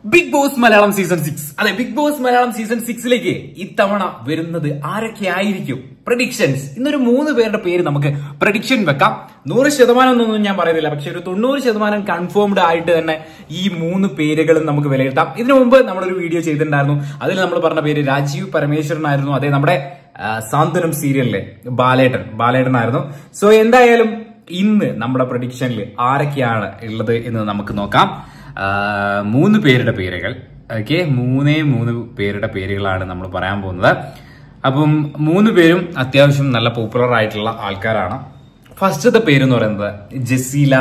big Boss Malayalam season six അതെ Bigg Boss Malayalam season സിക്സിലേക്ക് ഇത്തവണ വരുന്നത് ആരൊക്കെ ആയിരിക്കും പ്രഡിക്ഷൻസ് ഇന്നൊരു മൂന്ന് പേരുടെ പേര് നമുക്ക് പ്രഡിക്ഷൻ വെക്കാം നൂറ് ശതമാനം എന്നൊന്നും ഞാൻ പറയുന്നില്ല പക്ഷെ ഒരു തൊണ്ണൂറ് ശതമാനം കൺഫേംഡ് ആയിട്ട് തന്നെ ഈ മൂന്ന് പേരുകളും നമുക്ക് വിലയിരുത്താം ഇതിനു മുമ്പ് നമ്മളൊരു വീഡിയോ ചെയ്തിട്ടുണ്ടായിരുന്നു അതിൽ നമ്മൾ പറഞ്ഞ പേര് രാജീവ് പരമേശ്വരനായിരുന്നു അതെ നമ്മുടെ ആ, സാന്ത്വനം സീരിയലിലെ ബാലേട്ടൻ ബാലേട്ടനായിരുന്നു സോ എന്തായാലും ഇന്ന് നമ്മുടെ പ്രഡിക്ഷനിൽ ആരൊക്കെയാണ് ഉള്ളത് എന്ന് നമുക്ക് നോക്കാം ആ, മൂന്ന് പേരുടെ പേരുകൾ ഓക്കെ മൂന്നേ മൂന്ന് പേരുടെ പേരുകളാണ് നമ്മൾ പറയാൻ പോകുന്നത് അപ്പം മൂന്ന് പേരും അത്യാവശ്യം നല്ല പോപ്പുലർ ആയിട്ടുള്ള ആൾക്കാരാണ് ഫസ്റ്റത്തെ പേര് എന്ന് പറയുന്നത് ജസീല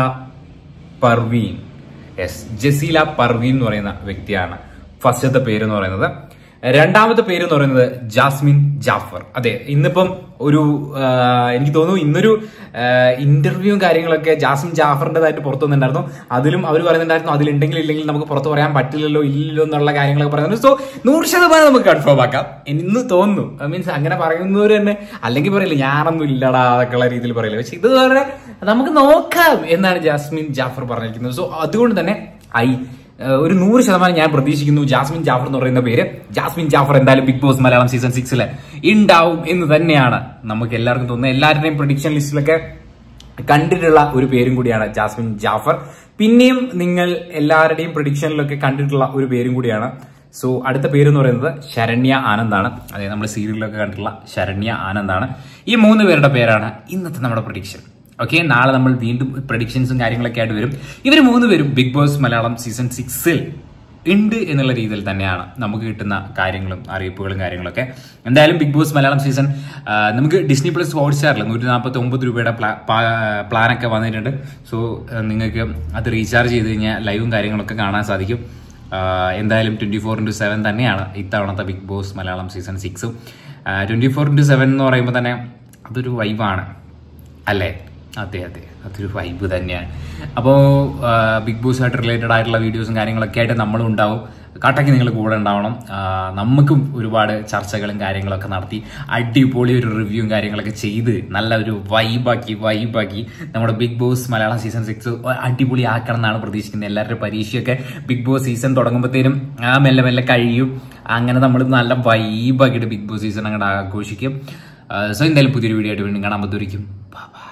പർവീൻ യെസ് ജസീല പർവീൻ എന്ന് പറയുന്ന വ്യക്തിയാണ് ഫസ്റ്റത്തെ പേര് എന്ന് പറയുന്നത് രണ്ടാമത്തെ പേര് എന്ന് പറയുന്നത് ജാസ്മിൻ ജാഫർ അതെ ഇന്നിപ്പം ഒരു ആ, എനിക്ക് തോന്നുന്നു ഇന്നൊരു ഇന്റർവ്യൂവും കാര്യങ്ങളൊക്കെ ജാസ്മിൻ ജാഫറിന്റേതായിട്ട് പുറത്തു വന്നിട്ടുണ്ടായിരുന്നു അതിലും അവർ പറയുന്നുണ്ടായിരുന്നു അതിലുണ്ടെങ്കിൽ ഇല്ലെങ്കിൽ നമുക്ക് പുറത്ത് പറയാൻ പറ്റില്ലല്ലോ ഇല്ലല്ലോ എന്നുള്ള കാര്യങ്ങളൊക്കെ പറയുന്നുണ്ട് സോ നൂറ് ശതമാനം നമുക്ക് കൺഫേം ആക്കാം ഇന്ന് തോന്നുന്നു മീൻസ് അങ്ങനെ പറയുന്നവർ തന്നെ അല്ലെങ്കിൽ പറയില്ല ഞാനൊന്നും ഇല്ലടാ അതൊക്കെയുള്ള രീതിയിൽ പറയില്ല പക്ഷെ ഇത് പറഞ്ഞാൽ നമുക്ക് നോക്കാം എന്നാണ് ജാസ്മിൻ ജാഫർ പറഞ്ഞിരിക്കുന്നത് സോ അതുകൊണ്ട് തന്നെ ഐ ഏഹ് ഒരു നൂറ് ശതമാനം ഞാൻ പ്രതീക്ഷിക്കുന്നു ജാസ്മിൻ ജാഫർ എന്ന് പറയുന്ന പേര് ജാസ്മിൻ ജാഫർ എന്തായാലും ബിഗ് ബോസ് മലയാളം സീസൺ സിക്സിൽ ഉണ്ടാവും എന്ന് തന്നെയാണ് നമുക്ക് എല്ലാവർക്കും തോന്നുന്നത് എല്ലാവരുടെയും പ്രൊഡിക്ഷൻ ലിസ്റ്റിലൊക്കെ കണ്ടിട്ടുള്ള ഒരു പേരും കൂടിയാണ് ജാസ്മിൻ ജാഫർ പിന്നെയും നിങ്ങൾ എല്ലാവരുടെയും പ്രൊഡിക്ഷനിലൊക്കെ കണ്ടിട്ടുള്ള ഒരു പേരും കൂടിയാണ് സോ അടുത്ത പേര് എന്ന് പറയുന്നത് ശരണ്യ ആനന്ദാണ് അതായത് നമ്മൾ സീരിയലിലൊക്കെ കണ്ടിട്ടുള്ള ശരണ്യ ആനന്ദാണ് ഈ മൂന്ന് പേരുടെ പേരാണ് ഇന്നത്തെ നമ്മുടെ പ്രൊഡിക്ഷൻ ഓക്കെ നാളെ നമ്മൾ വീണ്ടും പ്രഡിക്ഷൻസും കാര്യങ്ങളൊക്കെ ആയിട്ട് വരും ഇവർ മൂന്ന് പേരും ബിഗ് ബോസ് മലയാളം സീസൺ സിക്സിൽ ഉണ്ട് എന്നുള്ള രീതിയിൽ തന്നെയാണ് നമുക്ക് കിട്ടുന്ന കാര്യങ്ങളും അറിയിപ്പുകളും കാര്യങ്ങളൊക്കെ എന്തായാലും ബിഗ് ബോസ് മലയാളം സീസൺ ആ, നമുക്ക് ഡിസ്നി പ്ലസ് ഹോട്ട്സ്റ്റാറിൽ നൂറ്റി നാൽപ്പത്തി ഒമ്പത് രൂപയുടെ പ്ലാ- പാ- പ്ലാനൊക്കെ വന്നിട്ടുണ്ട് സോ നിങ്ങൾക്ക് അത് റീചാർജ് ചെയ്ത് കഴിഞ്ഞാൽ ലൈവും കാര്യങ്ങളൊക്കെ കാണാൻ സാധിക്കും ആ, എന്തായാലും ട്വന്റി ഫോർ ഇൻറ്റു സെവൻ തന്നെയാണ് ഇത്തവണത്തെ ബിഗ് ബോസ് മലയാളം സീസൺ സിക്സും ട്വന്റി ഫോർ ഇൻറ്റു സെവൻ എന്ന് പറയുമ്പോൾ തന്നെ അതൊരു വൈബാണ് അല്ലേ അതെ അതെ അതൊരു വൈബ് തന്നെയാണ് അപ്പോൾ ബിഗ് ബോസുമായിട്ട് റിലേറ്റഡ് ആയിട്ടുള്ള വീഡിയോസും കാര്യങ്ങളൊക്കെ ആയിട്ട് നമ്മളും ഉണ്ടാവും കട്ടയ്ക്ക് നിങ്ങൾ കൂടെ ഉണ്ടാവണം ആ, നമുക്കും ഒരുപാട് ചർച്ചകളും കാര്യങ്ങളൊക്കെ നടത്തി അടിപൊളി ഒരു റിവ്യൂവും കാര്യങ്ങളൊക്കെ ചെയ്ത് നല്ല ഒരു വൈബാക്കി വൈബാക്കി നമ്മുടെ Bigg Boss Malayalam season six അടിപൊളി ആക്കണം എന്നാണ് പ്രതീക്ഷിക്കുന്നത് എല്ലാവരുടെ പരീക്ഷയൊക്കെ ബിഗ് ബോസ് സീസൺ തുടങ്ങുമ്പോഴത്തേനും ആ മെല്ലെ മെല്ലെ കഴിയും അങ്ങനെ നമ്മൾ നല്ല വൈബാക്കിയിട്ട് ബിഗ് ബോസ് സീസൺ അങ്ങോട്ട് ആഘോഷിക്കും സോ എന്തായാലും പുതിയൊരു വീഡിയോ ആയിട്ട് വീണ്ടും കാണാൻ പറ്റുമായിരിക്കും ബൈ